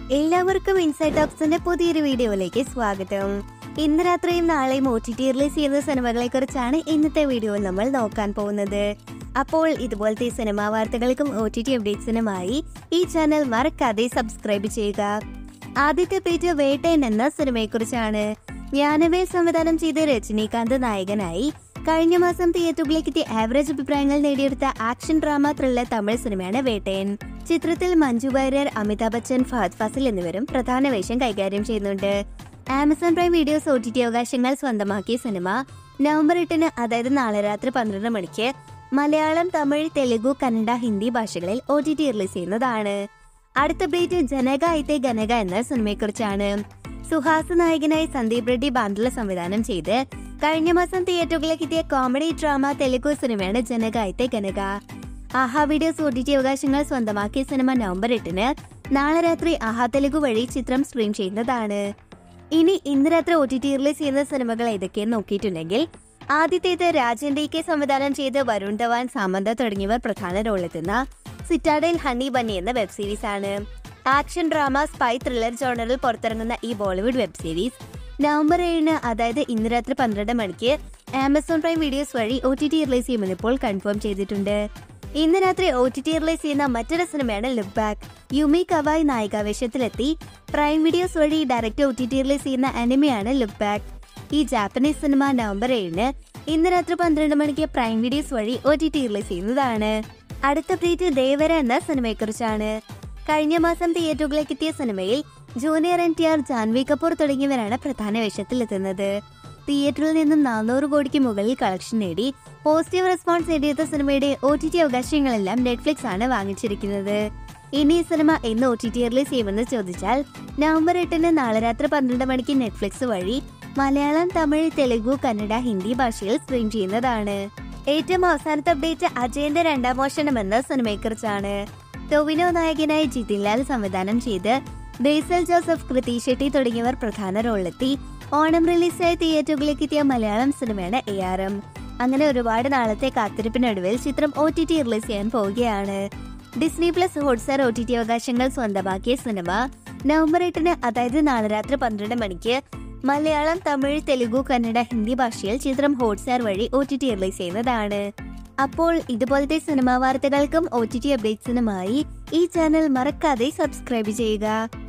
എല്ലാവർക്കും ഇൻസൈഡ് ടോക്സിന്റെ പുതിയൊരു വീഡിയോയിലേക്ക് സ്വാഗതം ഇന്ന് രാത്രിയും നാളെയും ഒ ടി ടി റിലീസ് ചെയ്യുന്ന സിനിമകളെ കുറിച്ചാണ് ഇന്നത്തെ വീഡിയോയിൽ നമ്മൾ നോക്കാൻ പോകുന്നത് അപ്പോൾ ഇതുപോലത്തെ സിനിമാ വാർത്തകൾക്കും ഒ ടി ടി അപ്ഡേറ്റ്സിനുമായി ഈ ചാനൽ മറക്കാതെ സബ്സ്ക്രൈബ് ചെയ്യുക ആദ്യത്തെ പേജ് വേട്ടയൻ എന്ന സിനിമയെക്കുറിച്ചാണ് ജ്ഞാനവേ സംവിധാനം ചെയ്ത് രജനീകാന്ത് നായകനായി കഴിഞ്ഞ മാസം തിയേറ്ററുകളിലേക്ക് എത്തിയ ആവറേജ് അഭിപ്രായങ്ങൾ നേടിയെടുത്ത ആക്ഷൻ ഡ്രാമ ത്രില്ലർ തമിഴ് സിനിമയാണ് വേട്ടയൻ ചിത്രത്തിൽ മഞ്ജു വാര്യർ അമിതാഭ് ബച്ചൻ ഫഹദ് ഫസിൽ എന്നിവരും പ്രധാന വേഷം കൈകാര്യം ചെയ്യുന്നുണ്ട് Amazon Prime videos O T T അവകാശങ്ങൾ സ്വന്തമാക്കിയ സിനിമ നവംബർ എട്ടിന് അതായത് നാളെ രാത്രി പന്ത്രണ്ട് മണിക്ക് മലയാളം തമിഴ് തെലുഗു കന്നഡ ഹിന്ദി ഭാഷകളിൽ ഒ ടി ടി റിലീസ് ചെയ്യുന്നതാണ് അടുത്ത അപ്ഡേറ്റ് ജനക ഐത്തെ ഗനക എന്ന സിനിമയെക്കുറിച്ചാണ് സുഹാസ് നായകനായി സന്ദീപ് റെഡ്ഡി ബാന്ദ്ല സംവിധാനം ചെയ്ത് കഴിഞ്ഞ മാസം തിയേറ്ററുകളിലേക്ക് എത്തിയ കോമഡി ഡ്രാമ തെലുഗു സിനിമയാണ് Janaka Aithe Ganaka Aha videos O T T അവകാശങ്ങൾ സ്വന്തമാക്കിയ സിനിമ നവംബർ എട്ടിന് നാളെ രാത്രി ആഹാ തെലുഗു വഴി ചിത്രം സ്ട്രീം ചെയ്യുന്നതാണ് ഇനി ഇന്ന് രാത്രി ഒ ടി ടി റിലീസ് ചെയ്യുന്ന സിനിമകൾ ഏതൊക്കെയെന്ന് നോക്കിയിട്ടുണ്ടെങ്കിൽ ആദ്യത്തേത് രാജൻ കെ സംവിധാനം ചെയ്ത് വരുൺ ധവാൻ സാമന്ത തുടങ്ങിയവർ പ്രധാന റോളെത്തുന്ന സിറ്റാഡൽ ഹണി ബന്നി എന്ന വെബ് സീരീസ് ആണ് ആക്ഷൻ ഡ്രാമ സ്പൈ ത്രില്ലർ ജോണറിൽ പുറത്തിറങ്ങുന്ന ഈ ബോളിവുഡ് വെബ് സീരീസ് നവംബർ ഏഴിന് അതായത് ഇന്ന് രാത്രി പന്ത്രണ്ട് മണിക്ക് ആമസോൺ പ്രൈം വീഡിയോസ് വഴി ഒ ടി ടി റിലീസ് ചെയ്യുമെന്ന് ഇപ്പോൾ കൺഫേം ചെയ്തിട്ടുണ്ട് ഇന്ന് രാത്രി ഒ ടി ടി റിലീസ് ചെയ്യുന്ന മറ്റൊരു സിനിമയാണ് ലുക്ക് ബാക്ക് യുമി കവായ് നായികാവേശത്തിലെത്തി പ്രൈം വീഡിയോസ് വഴി direct O T T release ചെയ്യുന്ന അനിമയാണ് ലുക്ക് ബാക്ക് ഈ ജാപ്പനീസ് സിനിമ നവംബർ ഏഴിന് ഇന്ന് രാത്രി പന്ത്രണ്ട് മണിക്ക് പ്രൈം വീഡിയോസ് വഴി ഒ ടി ടി റിലീസ് ചെയ്യുന്നതാണ് അടുത്ത പ്രീറ്റ് ദേവര എന്ന സിനിമയെക്കുറിച്ചാണ് കഴിഞ്ഞ മാസം തിയേറ്ററുകളിലേക്ക് എത്തിയ സിനിമയിൽ ജൂനിയർ എൻ ടി ആർ ജാൻവി കപൂർ തുടങ്ങിയവരാണ് പ്രധാന വേഷത്തിലെത്തുന്നത് തിയേറ്ററിൽ നിന്നും നാനൂറ് കോടിക്ക് മുകളിൽ കളക്ഷൻ നേടി പോസിറ്റീവ് റെസ്പോൺസ് നേടിയെത്ത സിനിമയുടെ ഒ ടി ടി അവകാശങ്ങളെല്ലാം നെറ്റ്ഫ്ലിക്സ് ആണ് വാങ്ങിച്ചിരിക്കുന്നത് ഇനി ഈ സിനിമ എന്ന് ഒ ടി ടി റിലീസ് ചെയ്യുമെന്ന് ചോദിച്ചാൽ നവംബർ എട്ടിന് നാളെ രാത്രി പന്ത്രണ്ട് മണിക്ക് നെറ്റ്ഫ്ലിക്സ് വഴി മലയാളം തമിഴ് തെലുഗു കന്നഡ ഹിന്ദി ഭാഷയിൽ സ്ട്രീം ചെയ്യുന്നതാണ് ഏറ്റവും അവസാനത്തെ അപ്ഡേറ്റ് അജയന്റെ രണ്ടാം മോഷണം എന്ന സിനിമയെക്കുറിച്ചാണ് ടൊവിനോ നായകനായി ജിതിൻ ലാൽ സംവിധാനം ചെയ്ത് ബേസൽ ജോസഫ് കൃതി ഷെട്ടി തുടങ്ങിയവർ പ്രധാന റോളിലെത്തി ഓണം റിലീസായ തിയേറ്ററുകളിലേക്ക് എത്തിയ മലയാളം സിനിമയാണ് എ ആർ എം അങ്ങനെ ഒരുപാട് നാളത്തെ കാത്തിരിപ്പിനൊടുവിൽ ചിത്രം ഒ ടി ടി റിലീസ് ചെയ്യാൻ പോവുകയാണ് Disney plus Hotstar O T T അവകാശങ്ങൾ സ്വന്തമാക്കിയ സിനിമ നവംബർ എട്ടിന് അതായത് നാളെ രാത്രി പന്ത്രണ്ട് മണിക്ക് മലയാളം തമിഴ് തെലുഗു കന്നഡ ഹിന്ദി ഭാഷയിൽ ചിത്രം ഹോട്ട്സ്റ്റാർ വഴി ഒ ടി ടി റിലീസ് ചെയ്യുന്നതാണ് അപ്പോൾ ഇതുപോലത്തെ സിനിമാ വാർത്തകൾക്കും ഒ ടി ടി അപ്ഡേറ്റ്സിനുമായി ഈ ചാനൽ മറക്കാതെ സബ്സ്ക്രൈബ് ചെയ്യുക